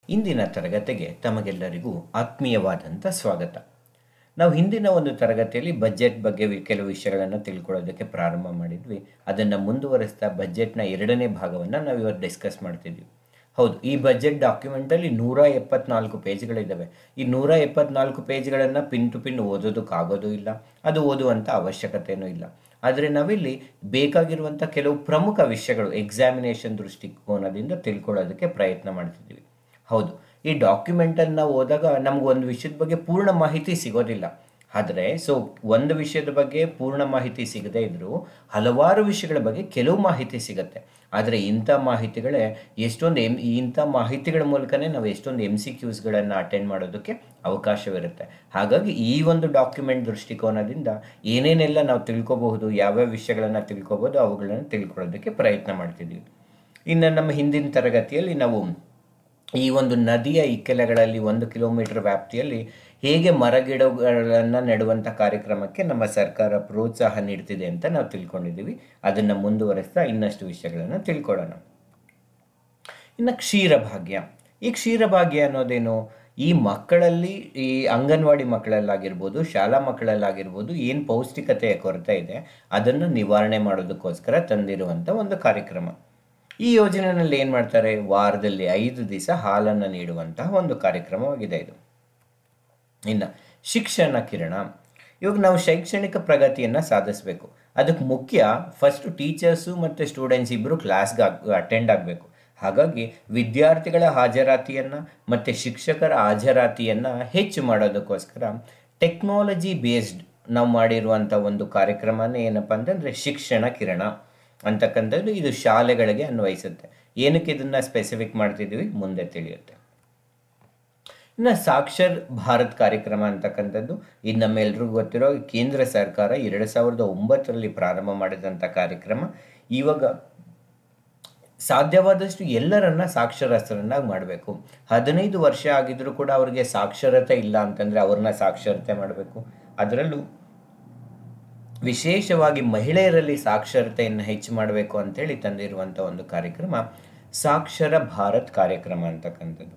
ಇಂದಿನ ತರಗತಿಗೆ ತಮಗೆಲ್ಲರಿಗೂ ಆತ್ಮೀಯವಾದಂಥ ಸ್ವಾಗತ ನಾವು ಹಿಂದಿನ ಒಂದು ತರಗತಿಯಲ್ಲಿ ಬಜೆಟ್ ಬಗ್ಗೆ ವಿ- ಕೆಲವು ವಿಷಯಗಳನ್ನು ತಿಳ್ಕೊಳ್ಳೋದಕ್ಕೆ ಪ್ರಾರಂಭ ಮಾಡಿದ್ವಿ ಅದನ್ನು ಮುಂದುವರಿಸ್ತಾ ಬಜೆಟ್ನ ಎರಡನೇ ಭಾಗವನ್ನು ನಾವು ಇವತ್ತು ಡಿಸ್ಕಸ್ ಮಾಡ್ತಿದ್ವಿ ಹೌದು ಈ ಬಜೆಟ್ ಡಾಕ್ಯುಮೆಂಟಲ್ಲಿ ನೂರ ಎಪ್ಪತ್ನಾಲ್ಕು ಪೇಜ್ಗಳಿದ್ದಾವೆ ಈ ನೂರ ಎಪ್ಪತ್ನಾಲ್ಕು ಪೇಜ್ಗಳನ್ನು ಪಿನ್ ಟು ಪಿನ್ ಓದೋದಕ್ಕಾಗೋದು ಇಲ್ಲ ಅದು ಓದುವಂಥ ಅವಶ್ಯಕತೆಯೂ ಇಲ್ಲ ಆದರೆ ನಾವಿಲ್ಲಿ ಬೇಕಾಗಿರುವಂಥ ಕೆಲವು ಪ್ರಮುಖ ವಿಷಯಗಳು ಎಕ್ಸಾಮಿನೇಷನ್ ದೃಷ್ಟಿಕೋನದಿಂದ ತಿಳ್ಕೊಳ್ಳೋದಕ್ಕೆ ಪ್ರಯತ್ನ ಮಾಡ್ತಿದ್ದೀವಿ ಹೌದು ಈ ಡಾಕ್ಯುಮೆಂಟನ್ನು ನಾವು ಓದಾಗ ನಮ್ಗೆ ಒಂದು ವಿಷಯದ ಬಗ್ಗೆ ಪೂರ್ಣ ಮಾಹಿತಿ ಸಿಗೋದಿಲ್ಲ ಆದರೆ ಸೊ ಒಂದು ವಿಷಯದ ಬಗ್ಗೆ ಪೂರ್ಣ ಮಾಹಿತಿ ಸಿಗದೇ ಇದ್ದರೂ ಹಲವಾರು ವಿಷಯಗಳ ಬಗ್ಗೆ ಕೆಲವು ಮಾಹಿತಿ ಸಿಗುತ್ತೆ ಆದರೆ ಇಂಥ ಮಾಹಿತಿಗಳೇ ಎಷ್ಟೊಂದು ಎಮ್ ಇಂಥ ಮಾಹಿತಿಗಳ ಮೂಲಕನೇ ನಾವು ಎಷ್ಟೊಂದು ಎಮ್ ಸಿ ಕ್ಯೂಸ್ಗಳನ್ನು ಅಟೆಂಡ್ ಮಾಡೋದಕ್ಕೆ ಅವಕಾಶವಿರುತ್ತೆ ಹಾಗಾಗಿ ಈ ಒಂದು ಡಾಕ್ಯುಮೆಂಟ್ ದೃಷ್ಟಿಕೋನದಿಂದ ಏನೇನೆಲ್ಲ ನಾವು ತಿಳ್ಕೊಬಹುದು ಯಾವ್ಯಾವ ವಿಷಯಗಳನ್ನು ತಿಳ್ಕೊಬೋದು ಅವುಗಳನ್ನು ತಿಳ್ಕೊಳ್ಳೋದಕ್ಕೆ ಪ್ರಯತ್ನ ಮಾಡ್ತಿದ್ದೀವಿ ಇನ್ನು ನಮ್ಮ ಹಿಂದಿನ ತರಗತಿಯಲ್ಲಿ ನಾವು ಈ ಒಂದು ನದಿಯ ಇಕ್ಕೆಲೆಗಳಲ್ಲಿ ಒಂದು ಕಿಲೋಮೀಟರ್ ವ್ಯಾಪ್ತಿಯಲ್ಲಿ ಹೇಗೆ ಮರಗಿಡಗಳನ್ನು ನೆಡುವಂಥ ಕಾರ್ಯಕ್ರಮಕ್ಕೆ ನಮ್ಮ ಸರ್ಕಾರ ಪ್ರೋತ್ಸಾಹ ನೀಡ್ತಿದೆ ಅಂತ ನಾವು ತಿಳ್ಕೊಂಡಿದ್ದೀವಿ ಅದನ್ನು ಮುಂದುವರಿಸ್ತಾ ಇನ್ನಷ್ಟು ವಿಷಯಗಳನ್ನು ತಿಳ್ಕೊಳ್ಳೋಣ ಇನ್ನು ಕ್ಷೀರಭಾಗ್ಯ ಈ ಕ್ಷೀರಭಾಗ್ಯ ಅನ್ನೋದೇನು ಈ ಮಕ್ಕಳಲ್ಲಿ ಈ ಅಂಗನವಾಡಿ ಮಕ್ಕಳಲ್ಲಾಗಿರ್ಬೋದು ಶಾಲಾ ಮಕ್ಕಳಲ್ಲಾಗಿರ್ಬೋದು ಏನು ಪೌಷ್ಟಿಕತೆಯ ಕೊರತೆ ಇದೆ ಅದನ್ನು ನಿವಾರಣೆ ಮಾಡೋದಕ್ಕೋಸ್ಕರ ತಂದಿರುವಂಥ ಒಂದು ಕಾರ್ಯಕ್ರಮ ಈ ಯೋಜನೆಯಲ್ಲಿ ಏನು ಮಾಡ್ತಾರೆ ವಾರದಲ್ಲಿ ಐದು ದಿವಸ ಹಾಲನ್ನು ನೀಡುವಂತಹ ಒಂದು ಕಾರ್ಯಕ್ರಮವಾಗಿದೆ ಇದು ಇನ್ನು ಶಿಕ್ಷಣ ಕಿರಣ ಇವಾಗ ನಾವು ಶೈಕ್ಷಣಿಕ ಪ್ರಗತಿಯನ್ನು ಸಾಧಿಸಬೇಕು ಅದಕ್ಕೆ ಮುಖ್ಯ ಫಸ್ಟ್ ಟೀಚರ್ಸು ಮತ್ತು ಸ್ಟೂಡೆಂಟ್ಸ್ ಇಬ್ಬರು ಕ್ಲಾಸ್ಗೆ ಅಟೆಂಡ್ ಆಗಬೇಕು ಹಾಗಾಗಿ ವಿದ್ಯಾರ್ಥಿಗಳ ಹಾಜರಾತಿಯನ್ನು ಮತ್ತು ಶಿಕ್ಷಕರ ಹಾಜರಾತಿಯನ್ನು ಹೆಚ್ಚು ಮಾಡೋದಕ್ಕೋಸ್ಕರ ಟೆಕ್ನಾಲಜಿ ಬೇಸ್ಡ್ ನಾವು ಮಾಡಿರುವಂಥ ಒಂದು ಕಾರ್ಯಕ್ರಮನೇ ಏನಪ್ಪ ಅಂತಂದರೆ ಶಿಕ್ಷಣ ಕಿರಣ ಅಂತಕ್ಕಂಥದ್ದು ಇದು ಶಾಲೆಗಳಿಗೆ ಅನ್ವಯಿಸುತ್ತೆ ಏನಕ್ಕೆ ಇದನ್ನು ಸ್ಪೆಸಿಫಿಕ್ ಮಾಡ್ತಿದ್ದೀವಿ ಮುಂದೆ ತಿಳಿಯುತ್ತೆ ಇನ್ನು ಸಾಕ್ಷರ್ ಭಾರತ್ ಕಾರ್ಯಕ್ರಮ ಅಂತಕ್ಕಂಥದ್ದು ಇದು ನಮ್ಮೆಲ್ರಿಗೂ ಗೊತ್ತಿರೋ ಕೇಂದ್ರ ಸರ್ಕಾರ ಎರಡು ಸಾವಿರದ ಒಂಬತ್ತರಲ್ಲಿ ಪ್ರಾರಂಭ ಮಾಡಿದಂಥ ಕಾರ್ಯಕ್ರಮ ಇವಾಗ ಸಾಧ್ಯವಾದಷ್ಟು ಎಲ್ಲರನ್ನ ಸಾಕ್ಷರಸ್ಥರನ್ನಾಗಿ ಮಾಡಬೇಕು ಹದಿನೈದು ವರ್ಷ ಆಗಿದ್ರೂ ಕೂಡ ಅವರಿಗೆ ಸಾಕ್ಷರತೆ ಇಲ್ಲ ಅಂತಂದರೆ ಅವ್ರನ್ನ ಸಾಕ್ಷರತೆ ಮಾಡಬೇಕು ಅದರಲ್ಲೂ ವಿಶೇಷವಾಗಿ ಮಹಿಳೆಯರಲ್ಲಿ ಸಾಕ್ಷರತೆಯನ್ನು ಹೆಚ್ಚು ಮಾಡಬೇಕು ಅಂತೇಳಿ ತಂದಿರುವಂಥ ಒಂದು ಕಾರ್ಯಕ್ರಮ ಸಾಕ್ಷರ ಭಾರತ್ ಕಾರ್ಯಕ್ರಮ ಅಂತಕ್ಕಂಥದ್ದು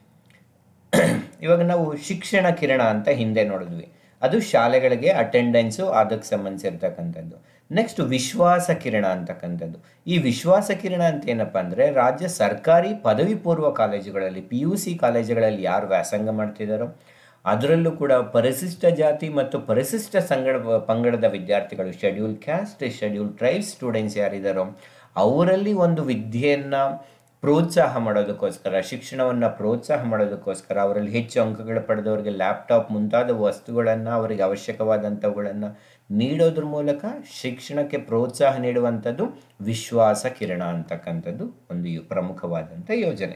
ಇವಾಗ ನಾವು ಶಿಕ್ಷಣ ಕಿರಣ ಅಂತ ಹಿಂದೆ ನೋಡಿದ್ವಿ ಅದು ಶಾಲೆಗಳಿಗೆ ಅಟೆಂಡೆನ್ಸು ಅದಕ್ಕೆ ಸಂಬಂಧಿಸಿರ್ತಕ್ಕಂಥದ್ದು ನೆಕ್ಸ್ಟ್ ವಿಶ್ವಾಸ ಕಿರಣ ಅಂತಕ್ಕಂಥದ್ದು ಈ ವಿಶ್ವಾಸ ಕಿರಣ ಅಂತ ಏನಪ್ಪ ಅಂದರೆ ರಾಜ್ಯ ಸರ್ಕಾರಿ ಪದವಿ ಪೂರ್ವ ಕಾಲೇಜುಗಳಲ್ಲಿ ಪಿ ಯು ಸಿ ಕಾಲೇಜುಗಳಲ್ಲಿ ಯಾರು ವ್ಯಾಸಂಗ ಮಾಡ್ತಿದ್ದಾರೋ ಅದರಲ್ಲೂ ಕೂಡ ಪರಿಶಿಷ್ಟ ಜಾತಿ ಮತ್ತು ಪರಿಶಿಷ್ಟ ಸಂಗಡ ಪಂಗಡದ ವಿದ್ಯಾರ್ಥಿಗಳು schedule caste schedule tribes students ಯಾರಿದ್ದಾರೋ ಅವರಲ್ಲಿ ಒಂದು ವಿದ್ಯೆಯನ್ನು ಪ್ರೋತ್ಸಾಹ ಮಾಡೋದಕ್ಕೋಸ್ಕರ ಶಿಕ್ಷಣವನ್ನು ಪ್ರೋತ್ಸಾಹ ಮಾಡೋದಕ್ಕೋಸ್ಕರ ಅವರಲ್ಲಿ ಹೆಚ್ಚು ಅಂಕಗಳು ಪಡೆದವರಿಗೆ ಲ್ಯಾಪ್ಟಾಪ್ ಮುಂತಾದ ವಸ್ತುಗಳನ್ನು ಅವರಿಗೆ ಅವಶ್ಯಕವಾದಂಥವುಗಳನ್ನು ನೀಡೋದ್ರ ಮೂಲಕ ಶಿಕ್ಷಣಕ್ಕೆ ಪ್ರೋತ್ಸಾಹ ನೀಡುವಂಥದ್ದು ವಿಶ್ವಾಸ ಕಿರಣ ಅಂತಕ್ಕಂಥದ್ದು ಒಂದು ಯು- ಪ್ರಮುಖವಾದಂಥ ಯೋಜನೆ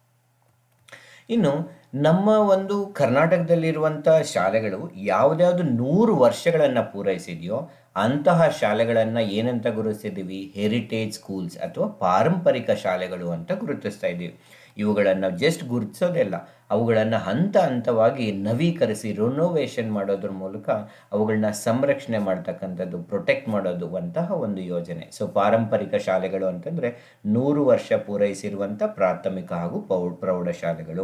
ಇನ್ನು ನಮ್ಮ ಒಂದು ಕರ್ನಾಟಕದಲ್ಲಿರುವಂಥ ಶಾಲೆಗಳು ಯಾವುದ್ಯಾವುದು ನೂರು ವರ್ಷಗಳನ್ನು ಪೂರೈಸಿದೆಯೋ ಅಂತಹ ಶಾಲೆಗಳನ್ನು ಏನಂತ ಗುರುತಿಸಿದ್ದೀವಿ ಹೆರಿಟೇಜ್ ಸ್ಕೂಲ್ಸ್ ಅಥವಾ ಪಾರಂಪರಿಕ ಶಾಲೆಗಳು ಅಂತ ಗುರುತಿಸ್ತಾ ಇದ್ದೀವಿ ಇವುಗಳನ್ನು ಜಸ್ಟ್ ಗುರುತಿಸೋದಿಲ್ಲ ಅವುಗಳನ್ನು ಹಂತ ಹಂತವಾಗಿ ನವೀಕರಿಸಿ ರಿನೋವೇಷನ್ ಮಾಡೋದ್ರ ಮೂಲಕ ಅವುಗಳನ್ನ ಸಂರಕ್ಷಣೆ ಮಾಡ್ತಕ್ಕಂಥದ್ದು ಪ್ರೊಟೆಕ್ಟ್ ಮಾಡೋದು ಅಂತಹ ಒಂದು ಯೋಜನೆ ಸೊ ಪಾರಂಪರಿಕ ಶಾಲೆಗಳು ಅಂತಂದರೆ ನೂರು ವರ್ಷ ಪೂರೈಸಿರುವಂಥ ಪ್ರಾಥಮಿಕ ಹಾಗೂ ಪೌ ಪ್ರೌಢಶಾಲೆಗಳು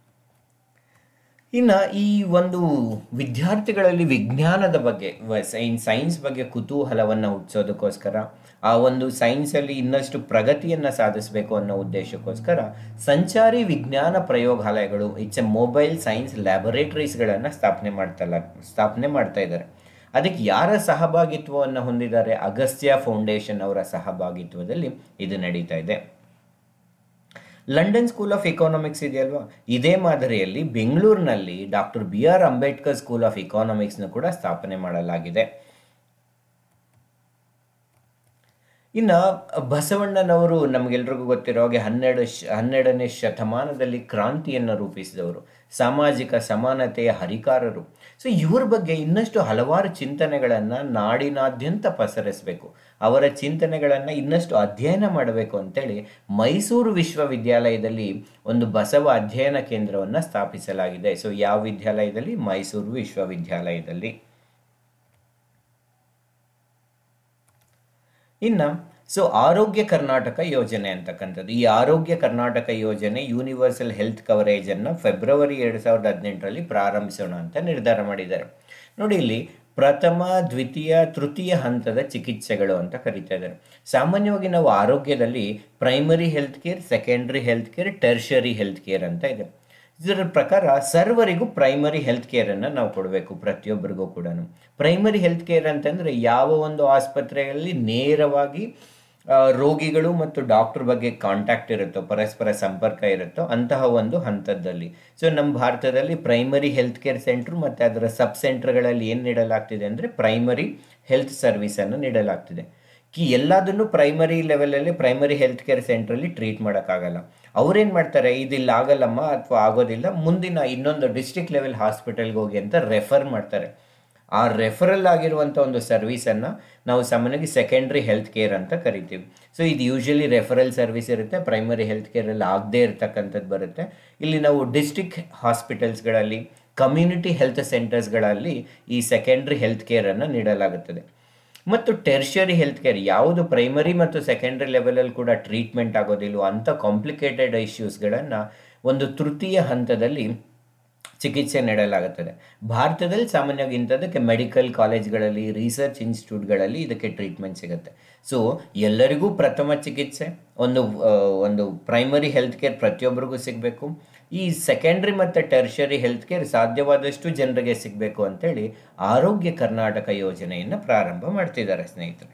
ಇನ್ನು ಈ ಒಂದು ವಿದ್ಯಾರ್ಥಿಗಳಲ್ಲಿ ವಿಜ್ಞಾನದ ಬಗ್ಗೆ ಸೈನ್ಸ್ ಸೈನ್ಸ್ ಬಗ್ಗೆ ಕುತೂಹಲವನ್ನು ಹುಟ್ಟಿಸೋದಕ್ಕೋಸ್ಕರ ಆ ಒಂದು ಸೈನ್ಸಲ್ಲಿ ಇನ್ನಷ್ಟು ಪ್ರಗತಿಯನ್ನು ಸಾಧಿಸಬೇಕು ಅನ್ನೋ ಉದ್ದೇಶಕ್ಕೋಸ್ಕರ ಸಂಚಾರಿ ವಿಜ್ಞಾನ ಪ್ರಯೋಗಾಲಯಗಳು ಇಟ್ಸ್ ಎ ಮೊಬೈಲ್ ಸೈನ್ಸ್ ಲ್ಯಾಬೊರೇಟರೀಸ್ಗಳನ್ನು ಸ್ಥಾಪನೆ ಮಾಡ್ತಲ್ಲ ಸ್ಥಾಪನೆ ಮಾಡ್ತಾ ಇದ್ದಾರೆ ಅದಕ್ಕೆ ಯಾರ ಸಹಭಾಗಿತ್ವವನ್ನು ಹೊಂದಿದ್ದಾರೆ ಅಗಸ್ತ್ಯ ಫೌಂಡೇಶನ್ ಅವರ ಸಹಭಾಗಿತ್ವದಲ್ಲಿ ಇದು ನಡೀತಾ ಇದೆ ಲಂಡನ್ ಸ್ಕೂಲ್ ಆಫ್ ಎಕಾನಮಿಕ್ಸ್ ಇದೆಯಲ್ವಾ ಇದೇ ಮಾದರಿಯಲ್ಲಿ ಬೆಂಗಳೂರಿನಲ್ಲಿ doctor B R Ambedkar school of ಎಕಾನಮಿಕ್ಸ್ನ ಕೂಡ ಸ್ಥಾಪನೆ ಮಾಡಲಾಗಿದೆ ಇನ್ನು ಬಸವಣ್ಣನವರು ನಮಗೆಲ್ರಿಗೂ ಗೊತ್ತಿರೋ ಹಾಗೆ ಹನ್ನೆರಡು ಶ ಹನ್ನೆರಡನೇ ಶತಮಾನದಲ್ಲಿ ಕ್ರಾಂತಿಯನ್ನು ರೂಪಿಸಿದವರು ಸಾಮಾಜಿಕ ಸಮಾನತೆಯ ಹರಿಕಾರರು ಸೊ ಇವ್ರ ಬಗ್ಗೆ ಇನ್ನಷ್ಟು ಹಲವಾರು ಚಿಂತನೆಗಳನ್ನು ನಾಡಿನಾದ್ಯಂತ ಪಸರಿಸಬೇಕು ಅವರ ಚಿಂತನೆಗಳನ್ನು ಇನ್ನಷ್ಟು ಅಧ್ಯಯನ ಮಾಡಬೇಕು ಅಂತೇಳಿ ಮೈಸೂರು ವಿಶ್ವವಿದ್ಯಾಲಯದಲ್ಲಿ ಒಂದು ಬಸವ ಅಧ್ಯಯನ ಕೇಂದ್ರವನ್ನು ಸ್ಥಾಪಿಸಲಾಗಿದೆ ಸೊ ಯಾವ ವಿದ್ಯಾಲಯದಲ್ಲಿ ಮೈಸೂರು ವಿಶ್ವವಿದ್ಯಾಲಯದಲ್ಲಿ ಇನ್ನು ಸೊ ಆರೋಗ್ಯ ಕರ್ನಾಟಕ ಯೋಜನೆ ಅಂತಕ್ಕಂಥದ್ದು ಈ ಆರೋಗ್ಯ ಕರ್ನಾಟಕ ಯೋಜನೆ ಯೂನಿವರ್ಸಲ್ ಹೆಲ್ತ್ ಕವರೇಜನ್ನು ಫೆಬ್ರವರಿ ಎರಡು ಸಾವಿರದ ಹದಿನೆಂಟರಲ್ಲಿ ಪ್ರಾರಂಭಿಸೋಣ ಅಂತ ನಿರ್ಧಾರ ಮಾಡಿದ್ದಾರೆ ನೋಡಿ ಇಲ್ಲಿ ಪ್ರಥಮ ದ್ವಿತೀಯ ತೃತೀಯ ಹಂತದ ಚಿಕಿತ್ಸೆಗಳು ಅಂತ ಕರಿತಾ ಇದ್ದಾರೆ ಸಾಮಾನ್ಯವಾಗಿ ನಾವು ಆರೋಗ್ಯದಲ್ಲಿ primary health care secondary health care tertiary health care ಅಂತ ಇದೆ ಇದರ ಪ್ರಕಾರ ಸರ್ವರಿಗೂ ಪ್ರೈಮರಿ ಹೆಲ್ತ್ ಕೇರನ್ನು ನಾವು ಕೊಡಬೇಕು ಪ್ರತಿಯೊಬ್ಬರಿಗೂ ಕೂಡ ಪ್ರೈಮರಿ ಹೆಲ್ತ್ ಕೇರ್ ಅಂತಂದರೆ ಯಾವ ಒಂದು ಆಸ್ಪತ್ರೆಯಲ್ಲಿ ನೇರವಾಗಿ ಆ, ರೋಗಿಗಳು ಮತ್ತು ಡಾಕ್ಟರ್ ಬಗ್ಗೆ ಕಾಂಟ್ಯಾಕ್ಟ್ ಇರುತ್ತೋ ಪರಸ್ಪರ ಸಂಪರ್ಕ ಇರುತ್ತೋ ಅಂತಹ ಒಂದು ಹಂತದಲ್ಲಿ ಸೊ ನಮ್ಮ ಭಾರತದಲ್ಲಿ ಪ್ರೈಮರಿ ಹೆಲ್ತ್ ಕೇರ್ ಸೆಂಟ್ರ್ ಮತ್ತು ಅದರ ಸಬ್ ಸೆಂಟರ್ಗಳಲ್ಲಿ ಏನು ನೀಡಲಾಗ್ತಿದೆ ಅಂದರೆ ಪ್ರೈಮರಿ ಹೆಲ್ತ್ ಸರ್ವಿಸನ್ನು ನೀಡಲಾಗ್ತಿದೆ ಕಿ ಎಲ್ಲದನ್ನು ಪ್ರೈಮರಿ ಲೆವೆಲಲ್ಲಿ ಪ್ರೈಮರಿ ಹೆಲ್ತ್ ಕೇರ್ ಸೆಂಟ್ರಲ್ಲಿ ಟ್ರೀಟ್ ಮಾಡೋಕ್ಕಾಗಲ್ಲ ಅವ್ರೇನು ಮಾಡ್ತಾರೆ ಇದಿಲ್ಲ ಆಗಲ್ಲಮ್ಮ ಅಥವಾ ಆಗೋದಿಲ್ಲ ಮುಂದಿನ ಇನ್ನೊಂದು ಡಿಸ್ಟ್ರಿಕ್ಟ್ ಲೆವೆಲ್ ಹಾಸ್ಪಿಟಲ್ಗೆ ಹೋಗಿ ಅಂತ ರೆಫರ್ ಮಾಡ್ತಾರೆ ಆ ರೆಫರಲ್ ಆಗಿರುವಂಥ ಒಂದು ಸರ್ವಿಸನ್ನು ನಾವು ಸಾಮಾನ್ಯವಾಗಿ ಸೆಕೆಂಡ್ರಿ ಹೆಲ್ತ್ ಕೇರ್ ಅಂತ ಕರಿತೀವಿ ಸೊ ಇದು ಯೂಶಲಿ ರೆಫರಲ್ ಸರ್ವಿಸ್ ಇರುತ್ತೆ ಪ್ರೈಮರಿ ಹೆಲ್ತ್ ಕೇರಲ್ಲಿ ಆಗದೇ ಇರತಕ್ಕಂಥದ್ದು ಬರುತ್ತೆ ಇಲ್ಲಿ ನಾವು ಡಿಸ್ಟ್ರಿಕ್ಟ್ ಹಾಸ್ಪಿಟಲ್ಸ್ಗಳಲ್ಲಿ ಕಮ್ಯುನಿಟಿ ಹೆಲ್ತ್ ಸೆಂಟರ್ಸ್ಗಳಲ್ಲಿ ಈ ಸೆಕೆಂಡ್ರಿ ಹೆಲ್ತ್ ಕೇರನ್ನು ನೀಡಲಾಗುತ್ತದೆ ಮತ್ತು ಟೆರ್ಷರಿ ಹೆಲ್ತ್ ಕೇರ್ ಯಾವುದು ಪ್ರೈಮರಿ ಮತ್ತು ಸೆಕೆಂಡ್ರಿ ಲೆವೆಲಲ್ಲಿ ಕೂಡ ಟ್ರೀಟ್ಮೆಂಟ್ ಆಗೋದಿಲ್ವೋ ಅಂಥ ಕಾಂಪ್ಲಿಕೇಟೆಡ್ ಇಶ್ಯೂಸ್ಗಳನ್ನು ಒಂದು ತೃತೀಯ ಹಂತದಲ್ಲಿ ಚಿಕಿತ್ಸೆ ನೀಡಲಾಗುತ್ತದೆ ಭಾರತದಲ್ಲಿ ಸಾಮಾನ್ಯವಾಗಿ ಇಂಥದ್ದಕ್ಕೆ ಮೆಡಿಕಲ್ ಕಾಲೇಜ್ಗಳಲ್ಲಿ ರಿಸರ್ಚ್ ಇನ್ಸ್ಟಿಟ್ಯೂಟ್ಗಳಲ್ಲಿ ಇದಕ್ಕೆ ಟ್ರೀಟ್ಮೆಂಟ್ ಸಿಗುತ್ತೆ ಸೊ ಎಲ್ಲರಿಗೂ ಪ್ರಥಮ ಚಿಕಿತ್ಸೆ ಒಂದು ಆ, ಒಂದು ಪ್ರೈಮರಿ ಹೆಲ್ತ್ ಕೇರ್ ಪ್ರತಿಯೊಬ್ಬರಿಗೂ ಸಿಗಬೇಕು ಈ ಸೆಕೆಂಡ್ರಿ ಮತ್ತು ಟೆರ್ಷರಿ ಹೆಲ್ತ್ ಕೇರ್ ಸಾಧ್ಯವಾದಷ್ಟು ಜನರಿಗೆ ಸಿಗಬೇಕು ಅಂತೇಳಿ ಆರೋಗ್ಯ ಕರ್ನಾಟಕ ಯೋಜನೆಯನ್ನು ಪ್ರಾರಂಭ ಮಾಡ್ತಿದ್ದಾರೆ ಸ್ನೇಹಿತರೆ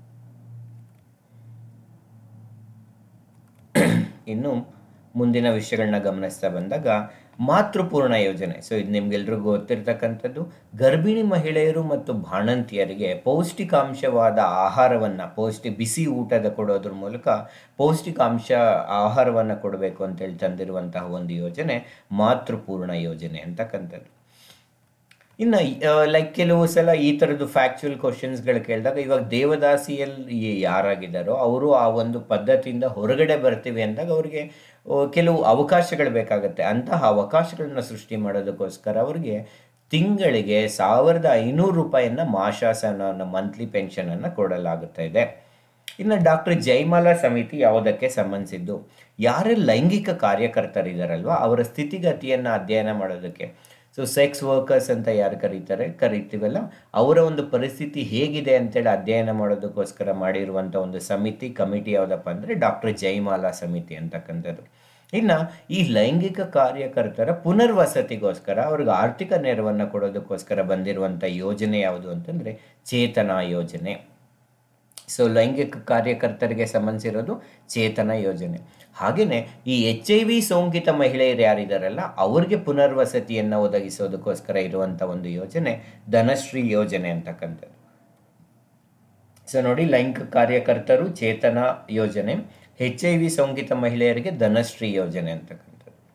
ಇನ್ನು ಮುಂದಿನ ವಿಷಯಗಳನ್ನ ಗಮನಿಸ್ತಾ ಬಂದಾಗ ಮಾತೃಪೂರ್ಣ ಯೋಜನೆ ಸೊ ಇದು ನಿಮ್ಗೆಲ್ರಿಗೂ ಗೊತ್ತಿರ್ತಕ್ಕಂಥದ್ದು ಗರ್ಭಿಣಿ ಮಹಿಳೆಯರು ಮತ್ತು ಬಾಣಂತಿಯರಿಗೆ ಪೌಷ್ಟಿಕಾಂಶವಾದ ಆಹಾರವನ್ನು ಪೌಷ್ಟಿ ಬಿಸಿ ಊಟದ ಕೊಡೋದ್ರ ಮೂಲಕ ಪೌಷ್ಟಿಕಾಂಶ ಆಹಾರವನ್ನು ಕೊಡಬೇಕು ಅಂತೇಳಿ ತಂದಿರುವಂತಹ ಒಂದು ಯೋಜನೆ ಮಾತೃಪೂರ್ಣ ಯೋಜನೆ ಅಂತಕ್ಕಂಥದ್ದು ಇನ್ನು ಲೈಕ್ ಕೆಲವು ಸಲ ಈ ಥರದ್ದು ಫ್ಯಾಕ್ಚುಯಲ್ ಕ್ವಶನ್ಸ್ಗಳು ಕೇಳಿದಾಗ ಇವಾಗ ದೇವದಾಸಿಯಲ್ಲಿ ಯಾರಾಗಿದ್ದಾರೋ ಅವರು ಆ ಒಂದು ಪದ್ಧತಿಯಿಂದ ಹೊರಗಡೆ ಬರ್ತೀವಿ ಅಂದಾಗ ಅವರಿಗೆ ಆ, ಕೆಲವು ಅವಕಾಶಗಳು ಬೇಕಾಗುತ್ತೆ ಅಂತಹ ಅವಕಾಶಗಳನ್ನ ಸೃಷ್ಟಿ ಮಾಡೋದಕ್ಕೋಸ್ಕರ ಅವರಿಗೆ ತಿಂಗಳಿಗೆ ಸಾವಿರದ ಐನೂರು ರೂಪಾಯಿಯನ್ನು ಮಾಶಾಸನ ಮಂತ್ಲಿ ಪೆನ್ಷನನ್ನು ಕೊಡಲಾಗುತ್ತಾ ಇದೆ ಇನ್ನು ಡಾಕ್ಟರ್ ಜಯಮಾಲಾ ಸಮಿತಿ ಯಾವುದಕ್ಕೆ ಸಂಬಂಧಿಸಿದ್ದು ಯಾರೇ ಲೈಂಗಿಕ ಕಾರ್ಯಕರ್ತರಿದ್ದಾರಲ್ವ ಅವರ ಸ್ಥಿತಿಗತಿಯನ್ನು ಅಧ್ಯಯನ ಮಾಡೋದಕ್ಕೆ ಸೊ ಸೆಕ್ಸ್ ವರ್ಕರ್ಸ್ ಅಂತ ಯಾರು ಕರೀತಾರೆ ಕರಿತೀವಲ್ಲ ಅವರ ಒಂದು ಪರಿಸ್ಥಿತಿ ಹೇಗಿದೆ ಅಂತೇಳಿ ಅಧ್ಯಯನ ಮಾಡೋದಕ್ಕೋಸ್ಕರ ಮಾಡಿರುವಂಥ ಒಂದು ಸಮಿತಿ ಕಮಿಟಿ ಯಾವುದಪ್ಪ ಅಂದರೆ ಡಾಕ್ಟರ್ ಜಯಮಾಲಾ ಸಮಿತಿ ಅಂತಕ್ಕಂಥದ್ದು ಇನ್ನು ಈ ಲೈಂಗಿಕ ಕಾರ್ಯಕರ್ತರ ಪುನರ್ವಸತಿಗೋಸ್ಕರ ಅವ್ರಿಗೆ ಆರ್ಥಿಕ ನೆರವನ್ನು ಕೊಡೋದಕ್ಕೋಸ್ಕರ ಬಂದಿರುವಂಥ ಯೋಜನೆ ಯಾವುದು ಅಂತಂದರೆ ಚೇತನ ಯೋಜನೆ ಸೊ ಲೈಂಗಿಕ ಕಾರ್ಯಕರ್ತರಿಗೆ ಸಂಬಂಧಿಸಿರೋದು ಚೇತನ ಯೋಜನೆ ಹಾಗೆಯೇ ಈ ಎಚ್ ಐ ವಿ ಸೋಂಕಿತ ಮಹಿಳೆಯರು ಯಾರಿದ್ದಾರಲ್ಲ ಅವ್ರಿಗೆ ಪುನರ್ವಸತಿಯನ್ನು ಒದಗಿಸೋದಕ್ಕೋಸ್ಕರ ಇರುವಂಥ ಒಂದು ಯೋಜನೆ ಧನಶ್ರೀ ಯೋಜನೆ ಅಂತಕ್ಕಂಥದ್ದು ಸೊ ನೋಡಿ ಲೈಂಗಿಕ ಕಾರ್ಯಕರ್ತರು ಚೇತನ ಯೋಜನೆ ಎಚ್ ಐ ವಿ ಸೋಂಕಿತ ಮಹಿಳೆಯರಿಗೆ ಧನಶ್ರೀ ಯೋಜನೆ ಅಂತಕ್ಕಂಥದ್ದು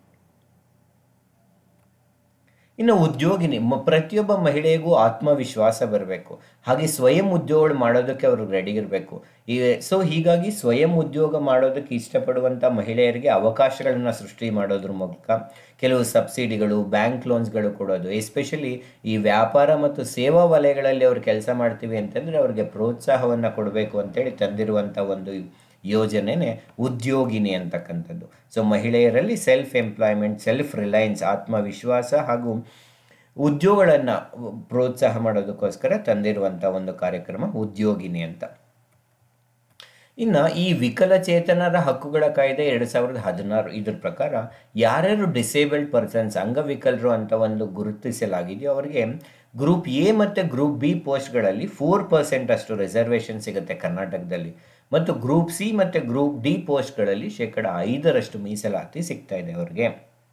ಇನ್ನು ಉದ್ಯೋಗಿನಿ ಮ ಪ್ರತಿಯೊಬ್ಬ ಮಹಿಳೆಗೂ ಆತ್ಮವಿಶ್ವಾಸ ಬರಬೇಕು ಹಾಗೆ ಸ್ವಯಂ ಉದ್ಯೋಗ ಮಾಡೋದಕ್ಕೆ ಅವರು ರೆಡಿ ಇರಬೇಕು ಈ ಸೊ ಹೀಗಾಗಿ ಸ್ವಯಂ ಉದ್ಯೋಗ ಮಾಡೋದಕ್ಕೆ ಇಷ್ಟಪಡುವಂಥ ಮಹಿಳೆಯರಿಗೆ ಅವಕಾಶಗಳನ್ನು ಸೃಷ್ಟಿ ಮಾಡೋದ್ರ ಮೂಲಕ ಕೆಲವು ಸಬ್ಸಿಡಿಗಳು ಬ್ಯಾಂಕ್ ಲೋನ್ಸ್ಗಳು ಕೊಡೋದು ಎಸ್ಪೆಷಲಿ ಈ ವ್ಯಾಪಾರ ಮತ್ತು ಸೇವಾ ವಲಯಗಳಲ್ಲಿ ಅವ್ರು ಕೆಲಸ ಮಾಡ್ತೀವಿ ಅಂತಂದರೆ ಅವ್ರಿಗೆ ಪ್ರೋತ್ಸಾಹವನ್ನು ಕೊಡಬೇಕು ಅಂತೇಳಿ ತಂದಿರುವಂಥ ಒಂದು ಯೋಜನೆನೇ ಉದ್ಯೋಗಿನಿ ಅಂತಕ್ಕಂಥದ್ದು ಸೊ ಮಹಿಳೆಯರಲ್ಲಿ ಸೆಲ್ಫ್ ಎಂಪ್ಲಾಯ್ಮೆಂಟ್ ಸೆಲ್ಫ್ ರಿಲಯನ್ಸ್ ಆತ್ಮವಿಶ್ವಾಸ ಹಾಗೂ ಉದ್ಯೋಗಗಳನ್ನು ಪ್ರೋತ್ಸಾಹ ಮಾಡೋದಕ್ಕೋಸ್ಕರ ತಂದಿರುವಂಥ ಒಂದು ಕಾರ್ಯಕ್ರಮ ಉದ್ಯೋಗಿನಿ ಅಂತ ಇನ್ನು ಈ ವಿಕಲಚೇತನರ ಹಕ್ಕುಗಳ ಕಾಯ್ದೆ ಎರಡು ಸಾವಿರದ ಹದಿನಾರು ಇದ್ರ ಪ್ರಕಾರ ಯಾರ್ಯಾರು ಡಿಸೇಬಲ್ಡ್ ಪರ್ಸನ್ಸ್ ಅಂಗವಿಕಲರು ಅಂತ ಒಂದು ಗುರುತಿಸಲಾಗಿದೆಯೋ ಅವರಿಗೆ ಗ್ರೂಪ್ ಎ ಮತ್ತು ಗ್ರೂಪ್ ಬಿ ಪೋಸ್ಟ್ಗಳಲ್ಲಿ ಫೋರ್ ಪರ್ಸೆಂಟ್ ಅಷ್ಟು ರಿಸರ್ವೇಷನ್ ಸಿಗುತ್ತೆ ಕರ್ನಾಟಕದಲ್ಲಿ ಮತ್ತು ಗ್ರೂಪ್ ಸಿ ಮತ್ತು ಗ್ರೂಪ್ ಡಿ ಪೋಸ್ಟ್ಗಳಲ್ಲಿ ಶೇಕಡ ಐದರಷ್ಟು ಮೀಸಲಾತಿ ಸಿಗ್ತಾ ಇದೆ ಅವ್ರಿಗೆ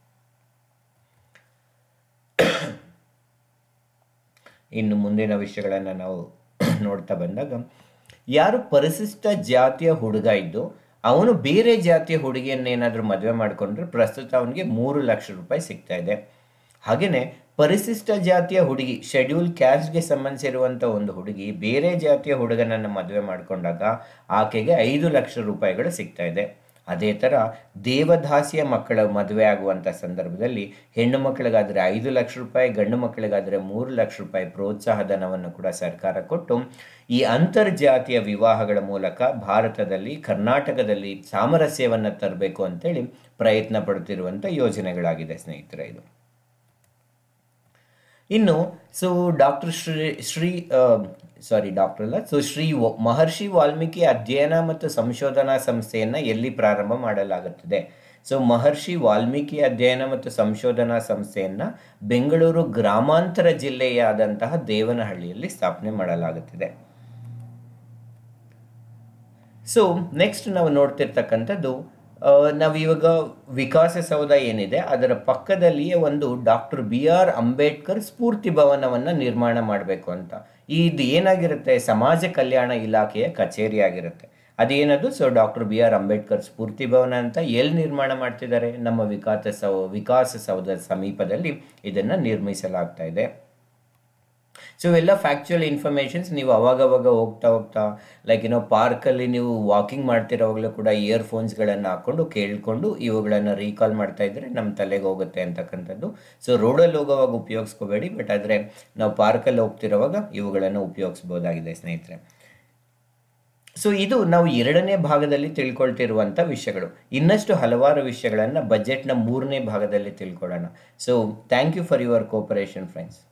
ಇನ್ನು ಮುಂದಿನ ವಿಷಯಗಳನ್ನು ನಾವು ನೋಡ್ತಾ ಬಂದಾಗ ಯಾರು ಪರಿಶಿಷ್ಟ ಜಾತಿಯ ಹುಡುಗ ಇದ್ದು ಅವನು ಬೇರೆ ಜಾತಿಯ ಹುಡುಗಿಯನ್ನೇನಾದರೂ ಮದುವೆ ಮಾಡಿಕೊಂಡ್ರೆ ಪ್ರಸ್ತುತ ಅವನಿಗೆ ಮೂರು ಲಕ್ಷ ರೂಪಾಯಿ ಸಿಗ್ತಾ ಇದೆ ಹಾಗೆಯೇ ಪರಿಶಿಷ್ಟ ಜಾತಿಯ ಹುಡುಗಿ ಶೆಡ್ಯೂಲ್ ಕ್ಯಾಸ್ಟ್ಗೆ ಸಂಬಂಧಿಸಿರುವಂಥ ಒಂದು ಹುಡುಗಿ ಬೇರೆ ಜಾತಿಯ ಹುಡುಗನನ್ನು ಮದುವೆ ಮಾಡಿಕೊಂಡಾಗ ಆಕೆಗೆ ಐದು ಲಕ್ಷ ರೂಪಾಯಿಗಳು ಸಿಗ್ತಾ ಇದೆ ಅದೇ ಥರ ದೇವದಾಸಿಯ ಮಕ್ಕಳ ಮದುವೆ ಆಗುವಂಥ ಸಂದರ್ಭದಲ್ಲಿ ಹೆಣ್ಣು ಮಕ್ಕಳಿಗಾದರೆ ಐದು ಲಕ್ಷ ರೂಪಾಯಿ ಗಂಡು ಮಕ್ಕಳಿಗಾದರೆ ಮೂರು ಲಕ್ಷ ರೂಪಾಯಿ ಪ್ರೋತ್ಸಾಹ ಧನವನ್ನು ಕೂಡ ಸರ್ಕಾರ ಕೊಟ್ಟು ಈ ಅಂತರ್ಜಾತೀಯ ವಿವಾಹಗಳ ಮೂಲಕ ಭಾರತದಲ್ಲಿ ಕರ್ನಾಟಕದಲ್ಲಿ ಸಾಮರಸ್ಯವನ್ನು ತರಬೇಕು ಅಂತೇಳಿ ಪ್ರಯತ್ನ ಪಡುತ್ತಿರುವಂಥ ಯೋಜನೆಗಳಾಗಿದೆ ಸ್ನೇಹಿತರೆ ಇದು ಇನ್ನು so doctor Shri Shri sorry doctor ಅಲ್ಲ ಸೊ ಶ್ರೀ ವ- ಮಹರ್ಷಿ ವಾಲ್ಮೀಕಿ ಅಧ್ಯಯನ ಮತ್ತು ಸಂಶೋಧನಾ ಸಂಸ್ಥೆಯನ್ನು ಎಲ್ಲಿ ಪ್ರಾರಂಭ ಮಾಡಲಾಗುತ್ತದೆ ಸೊ ಮಹರ್ಷಿ ವಾಲ್ಮೀಕಿ ಅಧ್ಯಯನ ಮತ್ತು ಸಂಶೋಧನಾ ಸಂಸ್ಥೆಯನ್ನು ಬೆಂಗಳೂರು ಗ್ರಾಮಾಂತರ ಜಿಲ್ಲೆಯಾದಂತಹ ದೇವನಹಳ್ಳಿಯಲ್ಲಿ ಸ್ಥಾಪನೆ ಮಾಡಲಾಗುತ್ತಿದೆ ಸೊ ನೆಕ್ಸ್ಟ್ ನಾವು ನೋಡ್ತಿರ್ತಕ್ಕಂಥದ್ದು ಆ, ನಾವು ಇವಾಗ ವಿಕಾಸಸೌಧ ಏನಿದೆ ಅದರ ಪಕ್ಕದಲ್ಲಿಯೇ ಒಂದು ಡಾಕ್ಟರ್ ಬಿ ಆರ್ ಅಂಬೇಡ್ಕರ್ ಸ್ಫೂರ್ತಿ ಭವನವನ್ನು ನಿರ್ಮಾಣ ಮಾಡಬೇಕು ಅಂತ ಇದು ಏನಾಗಿರುತ್ತೆ ಸಮಾಜ ಕಲ್ಯಾಣ ಇಲಾಖೆಯ ಕಚೇರಿ ಆಗಿರುತ್ತೆ ಅದೇನದು so doctor B R Ambedkar ಸ್ಫೂರ್ತಿ ಭವನ ಅಂತ ಎಲ್ಲಿ ನಿರ್ಮಾಣ ಮಾಡ್ತಿದ್ದಾರೆ ನಮ್ಮ ವಿಕಾಸ ಸೌ ವಿಕಾಸಸೌಧದ ಸಮೀಪದಲ್ಲಿ ಇದನ್ನು ನಿರ್ಮಿಸಲಾಗ್ತಾ ಇದೆ ಸೊ ಇವೆಲ್ಲ ಫ್ಯಾಕ್ಚುಯಲ್ ಇನ್ಫಾರ್ಮೇಷನ್ಸ್ ನೀವು ಅವಾಗವಾಗ ಹೋಗ್ತಾ ಹೋಗ್ತಾ ಲೈಕ್ ಏನೋ ಪಾರ್ಕಲ್ಲಿ ನೀವು ವಾಕಿಂಗ್ ಮಾಡ್ತಿರೋವಾಗಲೂ ಕೂಡ ಇಯರ್ಫೋನ್ಸ್ಗಳನ್ನು ಹಾಕ್ಕೊಂಡು ಕೇಳಿಕೊಂಡು ಇವುಗಳನ್ನು ರೀಕಾಲ್ ಮಾಡ್ತಾ ಇದ್ದರೆ ನಮ್ಮ ತಲೆಗೆ ಹೋಗುತ್ತೆ ಅಂತಕ್ಕಂಥದ್ದು ಸೊ ರೋಡಲ್ಲಿ ಹೋಗೋವಾಗ ಉಪಯೋಗಿಸ್ಕೋಬೇಡಿ ಬಟ್ ಆದರೆ ನಾವು ಪಾರ್ಕಲ್ಲಿ ಹೋಗ್ತಿರೋವಾಗ ಇವುಗಳನ್ನು ಉಪಯೋಗಿಸ್ಬೋದಾಗಿದೆ ಸ್ನೇಹಿತರೆ ಸೊ ಇದು ನಾವು ಎರಡನೇ ಭಾಗದಲ್ಲಿ ತಿಳ್ಕೊಳ್ತಿರುವಂಥ ವಿಷಯಗಳು ಇನ್ನಷ್ಟು ಹಲವಾರು ವಿಷಯಗಳನ್ನು ಬಜೆಟ್ನ ಮೂರನೇ ಭಾಗದಲ್ಲಿ ತಿಳ್ಕೊಳ್ಳೋಣ so thank you for your cooperation friends